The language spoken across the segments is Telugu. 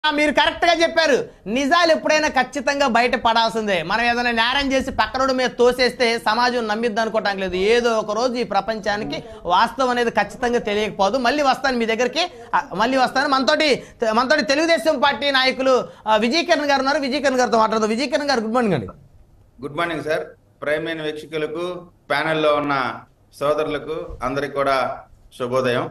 మీరు కరెక్ట్ గా చెప్పారు నిజాలు ఎప్పుడైనా ఖచ్చితంగా బయట పడాల్సిందే మనం ఏదైనా నేరం చేసి పక్కనోడి మీద తోసేస్తే సమాజం నమ్మిద్ది అనుకోవటానికి లేదు ఏదో ఒక రోజు ఈ ప్రపంచానికి వాస్తవం అనేది ఖచ్చితంగా తెలియకపోదు మళ్ళీ వస్తాను మీ దగ్గరికి ఆ, మళ్ళీ వస్తాను మనతోటి మనతోటి తెలుగుదేశం పార్టీ నాయకులు ఆ, విజయ్ కిరణ్ గారు ఉన్నారు విజయ్ కిరణ్ గారితో మాట్లాడదాం విజయ్ కిరణ్ గారు గుడ్ మార్నింగ్ అండి గుడ్ మార్నింగ్ సార్ ప్రైమ్ అయిన వీక్షకులకు ప్యానెల్లో ఉన్న సోదరులకు అందరికి కూడా శుభోదయం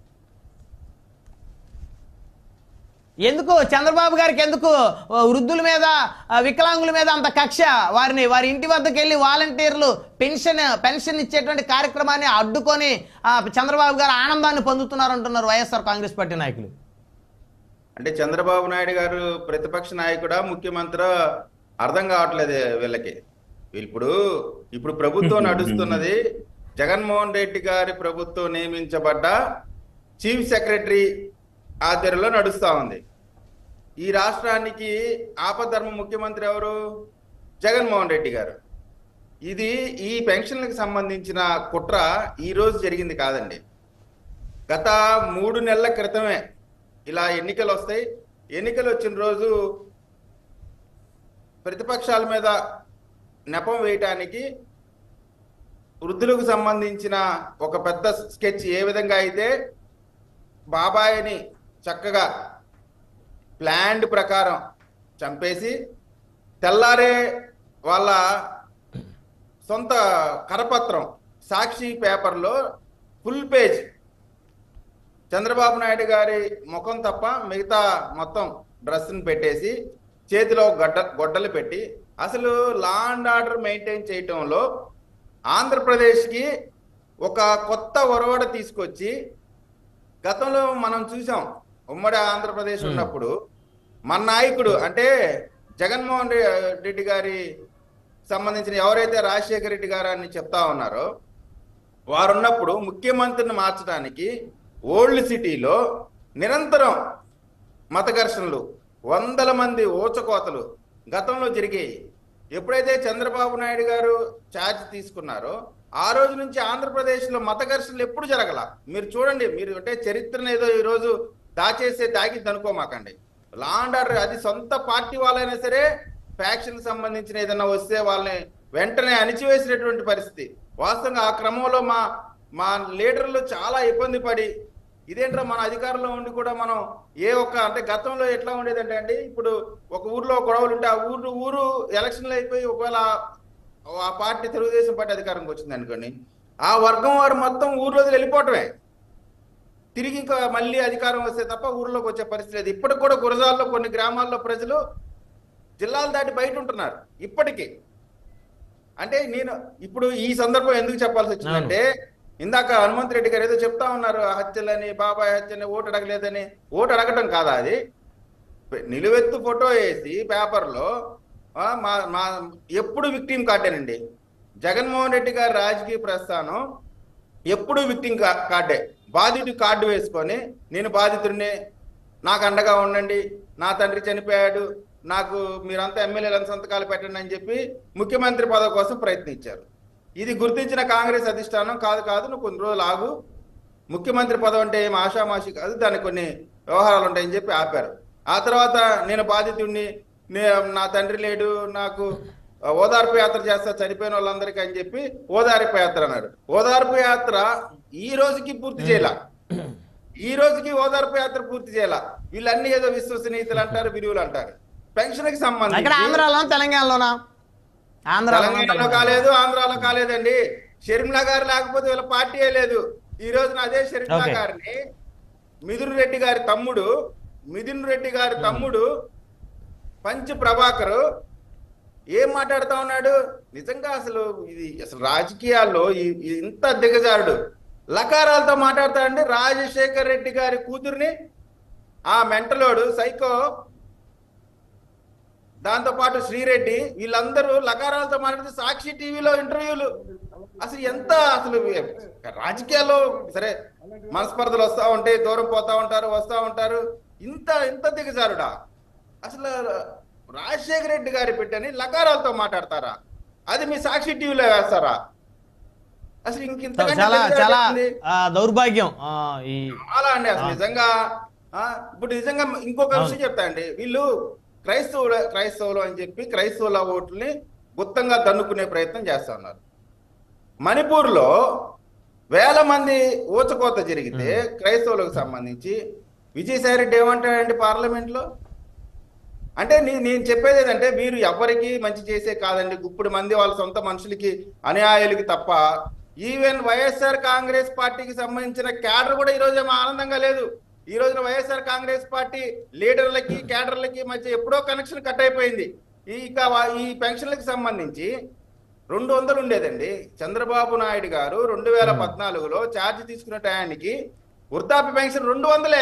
ఎందుకు చంద్రబాబు గారికి ఎందుకు ఆ, వృద్ధుల మీద ఆ, వికలాంగుల మీద అంత కక్ష వారిని వారి ఇంటి వద్దకు వెళ్ళి వాలంటీర్లు పెన్షన్ పెన్షన్ ఇచ్చేటువంటి కార్యక్రమాన్ని అడ్డుకొని ఆ, చంద్రబాబు గారు ఆనందాన్ని పొందుతున్నారంటున్నారు వైఎస్ఆర్ కాంగ్రెస్ పార్టీ నాయకులు అంటే చంద్రబాబు నాయుడు గారు ప్రతిపక్ష నాయకుడా ముఖ్యమంత్రి అర్థం కావట్లేదు వీళ్ళకి ఇప్పుడు ఇప్పుడు ప్రభుత్వం నడుస్తున్నది జగన్మోహన్ రెడ్డి గారి ప్రభుత్వం నియమించబడ్డ చీఫ్ సెక్రటరీ ఆధ్వర్యంలో నడుస్తా ఉంది ఈ రాష్ట్రానికి ఆపధర్మ ముఖ్యమంత్రి ఎవరు జగన్మోహన్ రెడ్డి గారు ఇది ఈ పెన్షన్లకు సంబంధించిన కుట్ర ఈ రోజు జరిగింది కాదండి గత మూడు నెలల క్రితమే ఇలా ఎన్నికలు వస్తాయి ఎన్నికలు వచ్చిన రోజు ప్రతిపక్షాల మీద నెపం వేయటానికి వృద్ధులకు సంబంధించిన ఒక పెద్ద స్కెచ్ ఏ విధంగా అయితే బాబాయిని చక్కగా ప్లాండ్ ప్రకారం చంపేసి తెల్లారే వాళ్ళ సొంత కరపత్రం సాక్షి పేపర్లో ఫుల్ పేజ్ చంద్రబాబు నాయుడు గారి ముఖం తప్ప మిగతా మొత్తం డ్రెస్ని పెట్టేసి చేతిలో గడ్డ గొడ్డలు పెట్టి అసలు లా అండ్ ఆర్డర్ మెయింటైన్ చేయటంలో ఆంధ్రప్రదేశ్కి ఒక కొత్త ఒరవడ తీసుకొచ్చి గతంలో మనం చూసాం ఉమ్మడి ఆంధ్రప్రదేశ్ ఉన్నప్పుడు మన నాయకుడు అంటే జగన్మోహన్ రె- రెడ్డి గారి సంబంధించిన ఎవరైతే రాజశేఖర రెడ్డి గారు అని చెప్తా ఉన్నారో వారు ఉన్నప్పుడు ముఖ్యమంత్రిని మార్చడానికి ఓల్డ్ సిటీలో నిరంతరం మత ఘర్షణలు వందల మంది ఊచకోతలు గతంలో జరిగాయి ఎప్పుడైతే చంద్రబాబు నాయుడు గారు ఛార్జ్ తీసుకున్నారో ఆ రోజు నుంచి ఆంధ్రప్రదేశ్లో మత ఘర్షణలు ఎప్పుడు జరగల మీరు చూడండి మీరు అంటే చరిత్రను ఏదో ఈరోజు దాచేస్తే దాగిద్ది అనుకోమాకండి లా అండ్ ఆర్డర్ అది సొంత పార్టీ వాళ్ళైనా సరే ఫ్యాక్షన్ సంబంధించిన ఏదైనా వస్తే వాళ్ళని వెంటనే అణిచివేసినటువంటి పరిస్థితి వాస్తవంగా ఆ క్రమంలో మా మా లీడర్లు చాలా ఇబ్బంది పడి ఇదేంట్రా మన అధికారంలో ఉండి కూడా మనం ఏ ఒక్క అంటే గతంలో ఎట్లా ఉండేదంటే అండి ఇప్పుడు ఒక ఊర్లో గొడవలు ఉంటే ఆ ఊరు ఊరు ఎలక్షన్లు అయిపోయి ఒకవేళ ఆ పార్టీ తెలుగుదేశం పార్టీ అధికారంకి వచ్చింది అనుకోండి ఆ వర్గం వారు మొత్తం ఊర్లో వదిలి వెళ్ళిపోవటమే తిరిగి ఇంకా మళ్ళీ అధికారం వస్తే తప్ప ఊర్లోకి వచ్చే పరిస్థితి లేదు ఇప్పటికి కూడా గురజాల్లో కొన్ని గ్రామాల్లో ప్రజలు జిల్లాలు దాటి బయట ఉంటున్నారు ఇప్పటికీ అంటే నేను ఇప్పుడు ఈ సందర్భం ఎందుకు చెప్పాల్సి వచ్చిందంటే ఇందాక హనుమంత్ రెడ్డి గారు ఏదో చెప్తా ఉన్నారు ఆ హత్యలని బాబాయ్ హత్యని ఓటు అడగలేదని ఓటు అడగటం కాదా అది నిలువెత్తు ఫోటో వేసి పేపర్లో ఆ, మా మా ఎప్పుడు విక్టిమ్ కార్డేనండి జగన్మోహన్ రెడ్డి గారి రాజకీయ ప్రస్థానం ఎప్పుడు విక్టిమ్ కార్డే బాధితుడి కార్డు వేసుకొని నేను బాధితుడిని నాకు అండగా ఉండండి నా తండ్రి చనిపోయాడు నాకు మీరంతా ఎమ్మెల్యేలను సంతకాలు పెట్టండి అని చెప్పి ముఖ్యమంత్రి పదవి కోసం ప్రయత్నించారు ఇది గుర్తించిన కాంగ్రెస్ అధిష్టానం కాదు కాదు నువ్వు కొన్ని రోజులు ఆగు ముఖ్యమంత్రి పదవి అంటే ఏం ఆషామాషి కాదు దానికి కొన్ని వ్యవహారాలు ఉంటాయని చెప్పి ఆపారు ఆ తర్వాత నేను బాధితుడిని నే- నా తండ్రి లేడు నాకు ఓదార్పు యాత్ర చేస్తా చనిపోయిన వాళ్ళందరికీ అని చెప్పి ఓదార్పు యాత్ర అన్నాడు ఓదార్పు యాత్ర ఈ రోజుకి పూర్తి చేయాల ఈ రోజుకి ఓదార్పు యాత్ర పూర్తి చేయాల వీళ్ళన్నీ ఏదో విశ్వసనీయతలు అంటారు విలువలు అంటారు పెన్షన్ కి ఇక్కడ సంబంధించి ఆంధ్రాలో తెలంగాణలోనా ఆంధ్రాలో తెలంగాణలో కాలేదు ఆంధ్రాలో కాలేదండి షర్మిలా గారు లేకపోతే వీళ్ళ పార్టీయే లేదు ఈ రోజున అదే షర్మిలా Okay. గారిని మిథున్ రెడ్డి గారి తమ్ముడు మిథున్ రెడ్డి గారి తమ్ముడు పంచ్ ప్రభాకర్ ఏం మాట్లాడుతా ఉన్నాడు నిజంగా అసలు ఇది అసలు రాజకీయాల్లో ఈ- ఈ ఇంత దిగజారుడు లకారాలతో మాట్లాడతాడండి రాజశేఖర్ రెడ్డి గారి కూతుర్ని ఆ మెంటలోడు సైకో దాంతో పాటు శ్రీరెడ్డి వీళ్ళందరూ లకారాలతో మాట్లాడితే సాక్షి టీవీలో ఇంటర్వ్యూలు అసలు ఎంత అసలు రాజకీయాల్లో సరే మనస్పర్ధలు వస్తా ఉంటాయి దూరం పోతా ఉంటారు వస్తా ఉంటారు ఇంత ఇంత దిగజారుడా అసలు రాజశేఖర రెడ్డి గారి బిడ్డని లకారాలతో మాట్లాడతారా అది మీ సాక్షి టీవీలో వేస్తారా అసలు ఇంక ఇంతకంటే చాలా దిగజారుడు చాలా ఏంది? ఆ, దౌర్భాగ్యం ఆ, ఈ చాలా అండి అసలు నిజంగా ఆ, ఇప్పుడు నిజంగా ఇంకొక అవును. విషయం చెప్తా అండి వీళ్ళు క్రైస్తవుల క్రైస్తవులు అని చెప్పి క్రైస్తవుల ఓట్లని గుత్తంగా దన్నుకునే ప్రయత్నం చేస్తా ఉన్నారు మణిపూర్లో వేల మంది ఊచకోత జరిగితే క్రైస్తవులకు సంబంధించి విజయసాయి రెడ్డి ఏమంటాడండి పార్లమెంట్లో అంటే నీ- నేను చెప్పేది ఏంటంటే మీరు ఎవరికి మంచి చేసే కాదండి గుప్పుడు మంది వాళ్ళ సొంత మనుషులకి అనుయాయులకి తప్ప ఈవెన్ వైఎస్ఆర్ కాంగ్రెస్ పార్టీకి సంబంధించిన క్యాడర్ కూడా ఈ రోజు ఏమో ఆనందంగా లేదు ఈ రోజున వైఎస్ఆర్ కాంగ్రెస్ పార్టీ లీడర్లకి క్యాడర్లకి మధ్య ఎప్పుడో కనెక్షన్ కట్ అయిపోయింది ఈ ఇక వా- ఈ పెన్షన్లకు సంబంధించి రెండు వందలు ఉండేదండి చంద్రబాబు నాయుడు గారు రెండు వేల పద్నాలుగులో ఛార్జ్ తీసుకున్న టయానికి వృద్ధాప్య పెన్షన్ రెండు వందలే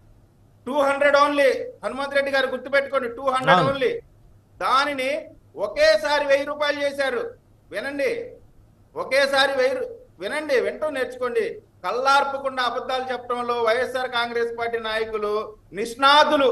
two hundred only Hanumanth Reddy garu గుర్తుపెట్టుకోండి టూ హండ్రెడ్ అవును. ఓన్లీ దానిని ఒకేసారి వెయ్యి రూపాయలు చేశారు వినండి ఒకేసారి వెయ్యి రూ- వినండి వింటూ నేర్చుకోండి కల్లార్పకుండా అబద్ధాలు చెప్పడంలో వైఎస్ఆర్ కాంగ్రెస్ పార్టీ నాయకులు నిష్ణాతులు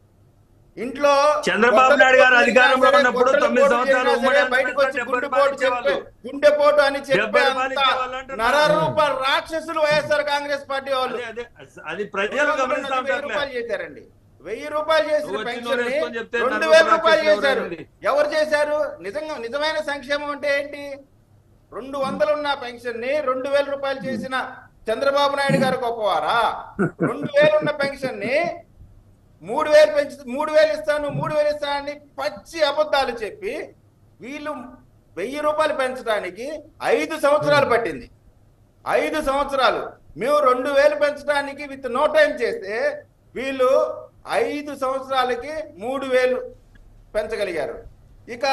ఇంట్లో చంద్రబాబు నాయుడు గారు అధికారంలో ఉన్నప్పుడు గొడ్డలి తొమ్మిది పోటు సంవత్సరాలు చేసినా సరే ఉమ్మడి బయటకు వచ్చి డెబ్బై గుండెపోటు రూపాయలు చెప్పే ఇచ్చేవాళ్ళు. గుండెపోటు అని చెప్పే డెబ్బై రూపాయలు అంత ఇచ్చేవాళ్ళు అంటున్నారు. నరరూప రాక్షసులు వైఎస్ఆర్ కాంగ్రెస్ పార్టీ వాళ్ళు అదే అదే అది ప్రజలు గమనిస్తా వెయ్యి ఉంటారు రూపాయలు చేశారండి వెయ్యి రూపాయలు చేసిన నువ్వు వచ్చి పెన్షన్ నోరు వేసుకొని చెప్తే రెండు నలుగురు వేల రూపాయలు రాక్షసులు చేశారు ఎవరండి? ఎవరు చేశారు నిజంగా నిజమైన సంక్షేమం అంటే ఏంటి రెండు వందలు ఉన్న పెన్షన్ ని రెండు వేల రూపాయలు చేసిన చంద్రబాబు నాయుడు గారు గొప్పవారా రెండు వేలు ఉన్న పెన్షన్ ని మూడు వేలు పెంచు మూడు వేలు ఇస్తాను మూడు వేలు ఇస్తానని పచ్చి అబద్ధాలు చెప్పి వీళ్ళు వెయ్యి రూపాయలు పెంచడానికి ఐదు సంవత్సరాలు పట్టింది ఐదు సంవత్సరాలు మేము రెండు వేలు పెంచడానికి విత్ నో టైం చేస్తే వీళ్ళు ఐదు సంవత్సరాలకి మూడు వేలు పెంచగలిగారు ఇక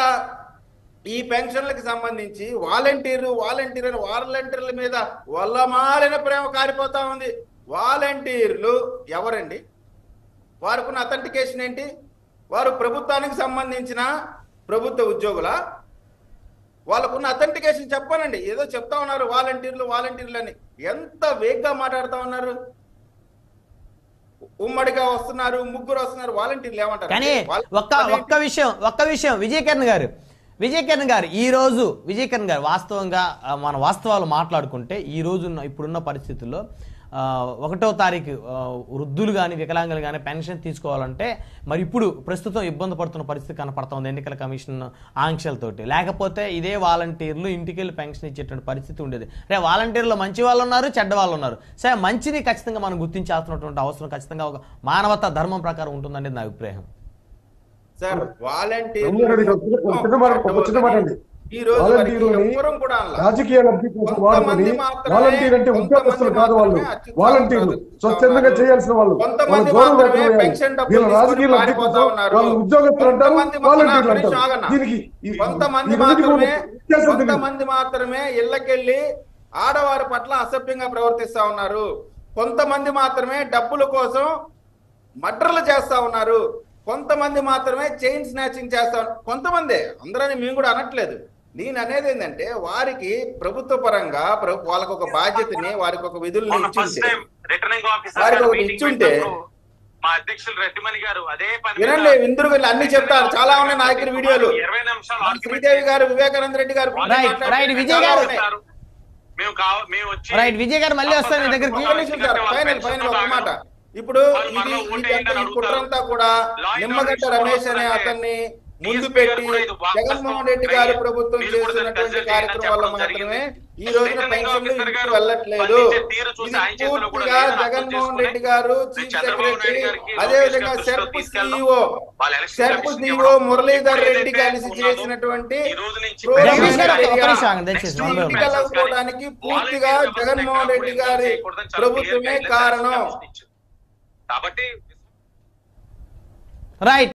ఈ పెన్షన్లకు సంబంధించి వాలంటీర్లు వాలంటీర్ అని వాలంటీర్ల మీద వల్లమాలిన ప్రేమ కారిపోతా ఉంది వాలంటీర్లు ఎవరండి వారికున్న అథెంటికేషన్ ఏంటి వారు ప్రభుత్వానికి సంబంధించిన ప్రభుత్వ ఉద్యోగుల వాళ్ళకున్న అథెంటికేషన్ చెప్పానండి ఏదో చెప్తా ఉన్నారు వాలంటీర్లు వాలంటీర్లు అని ఎంత వేగ్గా మాట్లాడుతా ఉన్నారు ఉమ్మడిగా వస్తున్నారు ముగ్గురు వస్తున్నారు వాలంటీర్లు ఏమంటారు కానీ ఒక్క ఒక్క విషయం ఒక్క విషయం విజయకిరణ్ గారు విజయకిరణ్ గారు ఈ రోజు విజయకిరణ్ గారు వాస్తవంగా ఆ, మన వాస్తవాలు మాట్లాడుకుంటే ఈ రోజు ఉన్న- ఇప్పుడున్న పరిస్థితుల్లో ఆ, ఒకటో తారీఖు ఆ, వృద్ధులు కానీ వికలాంగులు కానీ పెన్షన్ తీసుకోవాలంటే మరి ఇప్పుడు ప్రస్తుతం ఇబ్బంది పడుతున్న పరిస్థితి కనపడుతోంది ఎన్నికల కమిషన్ ఆంక్షలతోటి లేకపోతే ఇదే వాలంటీర్లు ఇంటికి వెళ్ళి పెన్షన్ ఇచ్చేటువంటి పరిస్థితి ఉండేది రే వాలంటీర్లు మంచి వాళ్ళు ఉన్నారు చెడ్డ వాళ్ళు ఉన్నారు సరే మంచిని ఖచ్చితంగా మనం గుర్తించాల్సినటువంటి అవసరం ఖచ్చితంగా ఒక మానవతా ధర్మం ప్రకారం ఉంటుందండి నా అభిప్రాయం సార్ వాలంటీర్ రమణారెడ్డి గారు, ఒక చిన్న మాట ఒక చిన్న మాట అండి ఈ రోజు వరకు వాలంటీర్లని ఎవ్వరం కూడా అనలా. రాజకీయ లబ్ధి కోసం వాడుకొని కొంతమంది మాత్రమే- వాలంటీర్ అంటే ఉద్యోగస్తులు కాదు వాళ్ళు కొంతమంది మాత్రమే వాలంటీర్లు అత్యుత్తమ స్వచ్ఛందంగా చేయాల్సిన వాళ్ళు వాళ్ళ కొంతమంది గౌరవం మాత్రమే వ్యక్తం పెన్షన్ చేయాలి. డబ్బులు వీళ్ళ తీసుకొని రాజకీయ లబ్ధి పారిపోతా కోసం ఉన్నారు. వాళ్ళు ఉద్యోగస్తులు అంటారు కొంతమంది వాలంటీర్లు మాత్రమే అంటారు ఆగన్నా. దీనికి ఈ- ఈ- కొంతమంది ఈ రెండింటికి మాత్రమే వ్యత్యాసం తెలియదు. కొంతమంది మాత్రమే ఇళ్ళకెళ్ళి ఆడవారి పట్ల అసభ్యంగా ప్రవర్తిస్తా ఉన్నారు కొంతమంది మాత్రమే డబ్బుల కోసం మర్డర్లు చేస్తా ఉన్నారు కొంతమంది మాత్రమే చైన్ స్నాచింగ్ చేస్తా ఉన్నారు కొంతమందే అందరని మేము కూడా అనట్లేదు నేను అనేది ఏంటంటే వారికి ప్రభుత్వ పరంగా ప్ర- వాళ్ళకు ఒక బాధ్యతని వారికి ఒక విధుల్ని మొన్న ఫస్ట్ ఇచ్చింటే టైం రిటర్నింగ్ ఆఫీసర్ వారికి గారు ఒకటి మీటింగ్ ఇచ్చుంటే- పెట్టినప్పుడు మా అధ్యక్షులు రెడ్డిమణి గారు అదే పని మీద వినండి ఇందుకు వీళ్ళు అన్ని చెప్తారు చాలా ఉన్నాయి నాయకుల వీడియోలు ఇరవై నిమిషాలు మన శ్రీదేవి గారు వివేకానంద రెడ్డి గారు Right, right, విజయ్ గారు. మేము కావ మేము వచ్చి రైట్ విజయ్ గారు మళ్ళీ వస్తాను మీ దగ్గరికి ఒక్క నిమిషం సార్, ఫైనల్ ఫైనల్ ఒక మాట ఇప్పుడు వాళ్ళు ఇది మరలా ఓటు ఇదంతా ఈ వేయండి కుట్రంతా కూడా Law and Nimmagadda order Ramesh అనే ఇష్యూ అతన్ని ముందు DSP పెట్టి గారు కూడా ఇది వాపస్ జగన్మోహన్ రెడ్డి గారి అయ్యి ప్రభుత్వం మీరు కూడా చేస్తున్నటువంటి కన్సల్ట్ కార్యక్రమం వల్ల చేయడం మాత్రమే జరిగింది. ఈ రోజున Returning పెన్షన్లు officer గారు ఇంటికి వెళ్ళట్లేదు స్పందించే తీరు చూసి ఇది ఆయన చేతిలో కూడా పూర్తిగా లేదని అర్థం జగన్మోహన్ చేసుకుని రెడ్డి గారు నేను చీఫ్ చంద్రబాబు సెక్రటరీ నాయుడు గారికి అదే లోకేష్ విధంగా గారి దృష్టిలో సెర్ప్ తీసుకెళ్దాం. సిఇఓ వాళ్ళ ఎలక్షన్ సెర్ప్ కమిషన్ సిఇఓ ఇవ్వడం. మురళీధర్ ఇప్పుడు రెడ్డి ఏదైతే కలిసి ఉన్నదో, చేసినటువంటి ఈ రోజు నుంచి క్రూరమైన జగదీష్ గారు, ఒక్క చర్య, నిమిషం ఆగండి, దయచేసి, నెక్స్ట్ one by one. ఇంటికి వెళ్ళకపోవడానికి పూర్తిగా జగన్మోహన్ రెడ్డి గారి ప్రభుత్వమే కారణం కాబట్టి రైట్